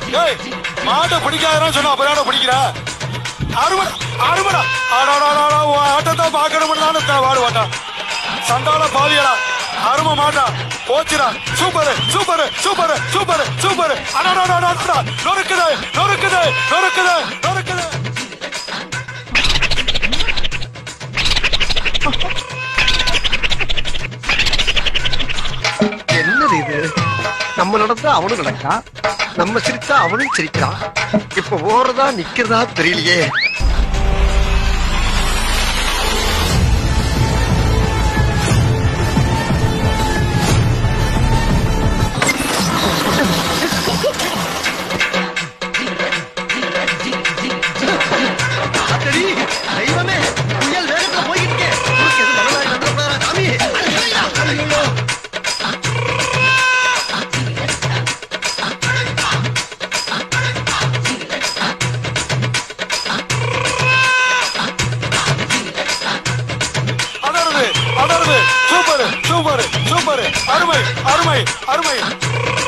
ஏய் மாட்டை பிடிக்காதன்னு சொன்னா அப்புறம் பிடிக்கிற அருமடா அருமடா ஆடாடாடா ஆட்டத்தை பார்க்கணும்னு தானே வாடு வாட்டா சண்டால பாவியடா அரும மாட்டா போச்சுடா super super super super super அடாடாடாடா நொறுக்குது நொறுக்குது நொறுக்குது நொறுக்குது என்னது இது நம்ம நடந்தா அவனும் நடக்கா நம்ம சிரிச்சா அவனும் சிரிக்கிறான் இப்ப ஓடுறதா நிக்கிறதா தெரியலையே அடடி, தெய்வமே புயல் வேகத்துல போய்கிட்டு இருக்கே. குறுக்க எதுவும் மணலாரி வந்துடக்கூடாதா, சாமி? ஐயோ. அடருது அடருது சூப்பர் சூப்பர் சூப்பர் அருமை அருமை அருமை